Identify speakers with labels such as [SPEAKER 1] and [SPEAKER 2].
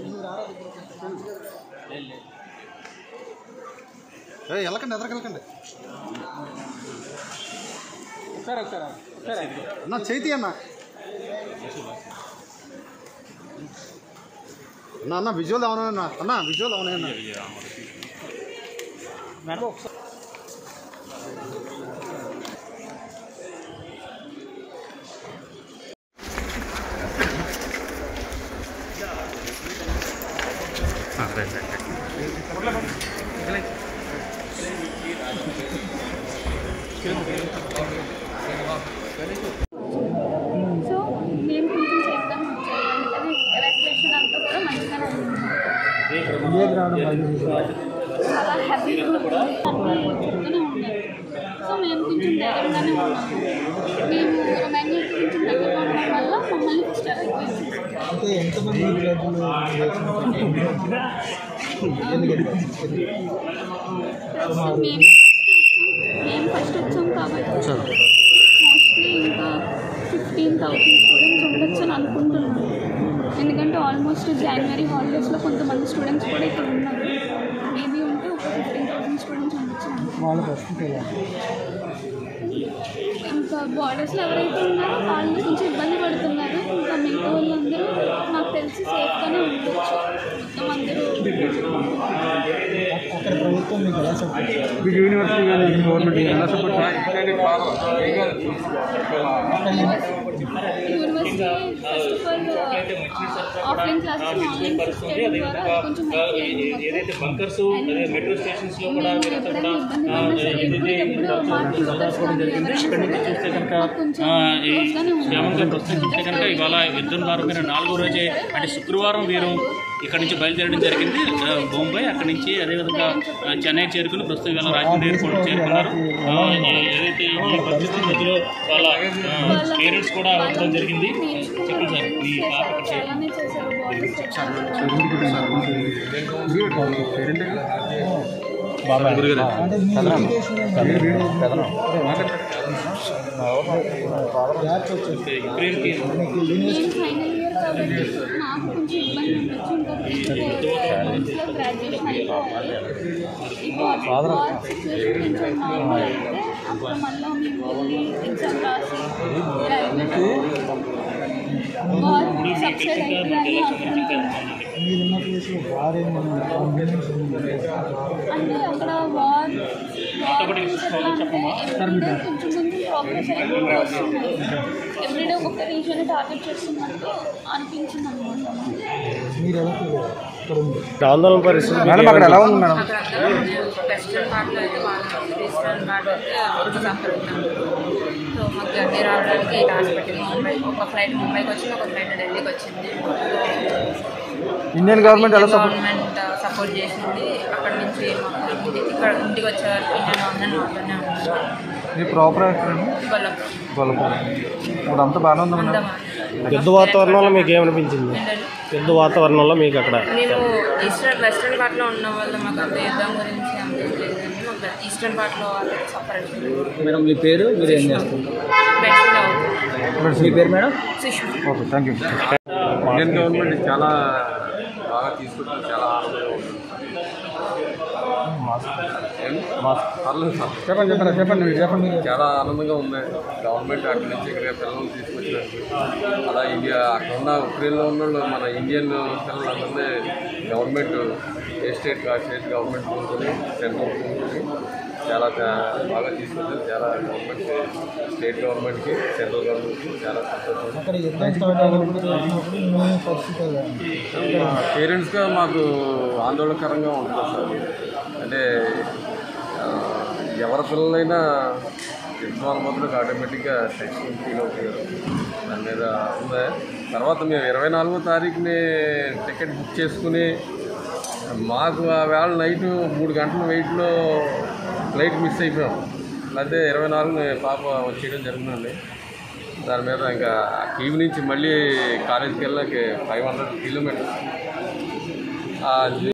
[SPEAKER 1] ఏ వెళ్ళకండి ఎదరకెళ్ళకండి
[SPEAKER 2] సరే సరే సరే
[SPEAKER 1] అన్న చేతి అన్న అన్న అన్న విజువల్ అవునా అన్న విజువల్ అవునా అన్న
[SPEAKER 2] మేడం ఒకసారి
[SPEAKER 3] సో మేము కొంచెం చేద్దాం అందుకని ఎవాక్యుయేషన్ అంతా కూడా మంచిగానే ఉంది చాలా హ్యాపీగా ఉంది అన్నీ చెప్తూనే ఉన్నారు సో మేము కొంచెం దగ్గరగానే ఉన్నాము మేము రిమైండర్ కొంచెం దగ్గరగా ఉండడం వల్ల మమ్మల్ని ఫస్ట్ ఎవాక్యుయేట్ చేశారు
[SPEAKER 4] అంటే ఎంతమంది విద్యార్థులు
[SPEAKER 3] సో మేము ఫస్ట్ వచ్చాం మేము ఫస్ట్ వచ్చాం కాబట్టి మోస్ట్లీ ఇంకా ఫిఫ్టీన్ థౌసండ్ స్టూడెంట్స్ ఉండొచ్చు అని అనుకుంటున్నాను ఎందుకంటే ఆల్మోస్ట్ జనవరి హాలిడేస్లో కొంతమంది స్టూడెంట్స్ కూడా ఇక్కడ ఉన్నారు మేబీ ఉంటే ఒక ఫిఫ్టీన్ థౌసండ్ స్టూడెంట్స్ ఉండొచ్చు అని అనుకుంటున్నాను.
[SPEAKER 4] వాళ్ళ పరిస్థితి ఎలా
[SPEAKER 3] ఇంకా బార్డర్స్లో ఎవరైతే ఉన్నారో వాళ్ళు కొంచెం ఇబ్బంది పడుతున్నారు ఇంకా మిగతా వాళ్ళందరూ నాకు తెలిసి సేఫ్గానే ఉండొచ్చు మొత్తం అందరూ
[SPEAKER 4] అక్కడ ప్రభుత్వం మీకు ఎలా సపోర్ట్ చేయాలి
[SPEAKER 1] మీకు యూనివర్సిటీ కానీ గవర్నమెంట్ ఎలా support
[SPEAKER 3] university first of all offline classes online shift చేయడం ద్వారా కొంచెం help చేయండి మాకు.
[SPEAKER 2] ఏదైతే బంకర్స్ అదే మెట్రో స్టేషన్స్ లో కూడా
[SPEAKER 3] మేము
[SPEAKER 2] వీరంతా కూడా
[SPEAKER 3] ఎప్పుడైనా
[SPEAKER 2] ఆ,
[SPEAKER 3] ఇబ్బంది పడినా సరే
[SPEAKER 2] ఇది
[SPEAKER 3] ఎప్పటికప్పుడు మా టీచర్స్ కానీ
[SPEAKER 2] ఇక్కడ నుంచి చూస్తే కనుక
[SPEAKER 3] మాకు కొంచెం
[SPEAKER 2] ఆ, ఈ
[SPEAKER 3] క్లోజ్గానే ఉన్నారు.
[SPEAKER 2] క్షేమంగా ప్రస్తుతం చూస్తే కనుక ఇవాళ యుద్ధం వారం మీద నాలుగో రోజే అంటే శుక్రవారం వీరు ఇక్కడ నుంచి బయలుదేరడం జరిగింది ఆ, బొంబాయి అక్కడి నుంచి అదేవిధంగా ఆ, చెన్నై చేరుకుని ప్రస్తుతం ఇవాళ రాజమండ్రి ఎయిర్పోర్ట్ చేరుకున్నారు ఆ, ఏ- ఏదైతే ఈ పరిస్థితి మధ్యలో వాళ్ళ పేరెంట్స్ కూడా ఉండడం జరిగింది చెప్పండి సార్ మీ పాప ఇక్కడ చేరు-
[SPEAKER 3] చాలానే చేశారు బాగుంది
[SPEAKER 4] అంటే మీ ఎడ్యుకేషన్ గ్యాప్ వచ్చేసి
[SPEAKER 2] యుక్రెయిన్కి
[SPEAKER 3] నేను ఫైనల్ ఇయర్ కాబట్టి నాకు కొంచెం ఇబ్బంది ఉండొచ్చు ఇంకా గ్రాడ్యుయేషన్ అయిపోవాలి ఇప్పుడు వార్ సిచ్యువేషన్ కొంచెం నార్మల్ అయితే అప్పుడు మళ్ళీ మేము వెళ్ళి ఎగ్జామ్ రాసి వార్ సబ్సైడ్ అవుతుందని అనుకుంటున్నాను
[SPEAKER 4] మీరున్న ప్లేస్లో వారేమైనా కాంబినేషన్
[SPEAKER 3] అంటే అక్కడ వార్ వార్ ఎవ్రీడే కొంచెం కొంచెం ప్రోగ్రెస్ అయిపోతూ వస్తుంది ఎవ్రీడే ఒక్కొక్క రీజియన్ టార్గెట్ చేస్తున్నట్టు అనిపించింది అనమాట
[SPEAKER 4] మీరు ఎలా feel అయ్యారు? ఇక్కడ ఉంది
[SPEAKER 1] ఆందోళన పరిస్థితి మేడం అక్కడ ఎలా ఉంది మేడం
[SPEAKER 5] వెస్ట్రన్ పార్ట్లో అయితే బాగా ఈస్టర్న్ పార్ట్ అయితే కొంచెం సఫర్ అవుతాం సో మాకు జర్నీ రావడానికి లాస్ట్ పెట్టింది ముంబై ఒక ఫ్లైట్ ముంబైకి వచ్చింది ఒక ఫ్లైట్ ఢిల్లీకి వచ్చింది
[SPEAKER 1] ఇండియన్ గవర్నమెంట్ ఎలా సపోర్ట్
[SPEAKER 5] గవర్నమెంట్ సపోర్ట్ చేసింది అక్కడ నుంచి మాకు ఇంటి- ఇక్కడ ఇంటికి వచ్చే వరకు ఇండియన్ గవర్నమెంట్ నాతోనే ఉంది
[SPEAKER 1] మీ ప్రాపర్ ఎక్కడ
[SPEAKER 5] డెవలప్
[SPEAKER 1] గొల్లపూడి ఇప్పుడు అంతా బాగానే ఉంది
[SPEAKER 5] అంతా
[SPEAKER 1] మేడం యుద్ధ వాతావరణంలో మీకు ఏమనిపించింది
[SPEAKER 5] ఏంటంటే
[SPEAKER 1] యుద్ధ వాతావరణంలో మీకు అక్కడ
[SPEAKER 5] మేము ఈస్టర్న్ వెస్ట్రన్ పార్ట్లో ఉన్న వల్ల మాకు అంత యుద్ధం గురించి అంత ఏం లేదండి మాకు ఈస్టర్న్ పార్ట్లో సఫర్ అవుతుంది
[SPEAKER 4] మేడం మీ పేరు మీరు ఏం చేస్తారు
[SPEAKER 5] బెడ్ఫీల్ అవుతుంది
[SPEAKER 4] మీ పేరు madam
[SPEAKER 5] Sushma
[SPEAKER 1] okay thank you
[SPEAKER 6] Indian government చాలా బాగా తీసుకుంటుంది చాలా ఆనందంగా ఉంటుంది ఏం? పర్లేదు సార్
[SPEAKER 1] చెప్పండి చెప్పండి చెప్పండి మీరు చెప్పండి మీరు
[SPEAKER 6] చాలా ఆనందంగా ఉంది గవర్నమెంట్ అక్కడి నుంచి ఇక్కడ పిల్లల్ని తీసుకొచ్చినందుకు అలా ఇండియా అక్కడ ఉన్న ఉక్రెయిన్లో ఉన్న వాళ్ళు మన ఇండియన్ పిల్లలందరినీ గవర్నమెంట్ ఏ స్టేట్ ఆ స్టేట్ గవర్నమెంట్ కూర్చొని సెంట్రల్ కూర్చొని చాలా చా- బాగా తీసుకొచ్చింది చాలా గవర్నమెంట్ స్టేట్ గవర్నమెంట్కి సెంట్రల్ గవర్నమెంట్కి చాలా సంతోషం
[SPEAKER 4] అక్కడ యుద్ధం స్టార్ట్ అయినప్పుడు వచ్చినప్పుడు మీ పరిస్థితి ఎలా ఉంది?
[SPEAKER 6] పేరెంట్స్గా మాకు ఆందోళనకరంగా ఉంటుంది సార్ అంటే ఆ, ఎవరి పిల్లలైనా ఎగ్జామ్ మొదలకు ఆటోమేటిక్గా టెన్షన్ ఫీల్ అవుతారు దాని మీద ఉంది తర్వాత మేము ఇరవై నాలుగో తారీఖుని టికెట్ బుక్ చేసుకుని మాకు ఆ వేళ నైట్ మూడు గంటల వెయిట్లో ఫ్లైట్ మిస్ అయిపోయాం లేకపోతే ఇరవై నాలుగుని పాప వచ్చేయడం జరిగిందండి దాని మీద ఇంకా కీవ్ నుంచి మళ్ళీ కాలేజీకి వెళ్ళాక ఫైవ్ హండ్రెడ్ కిలోమీటర్స్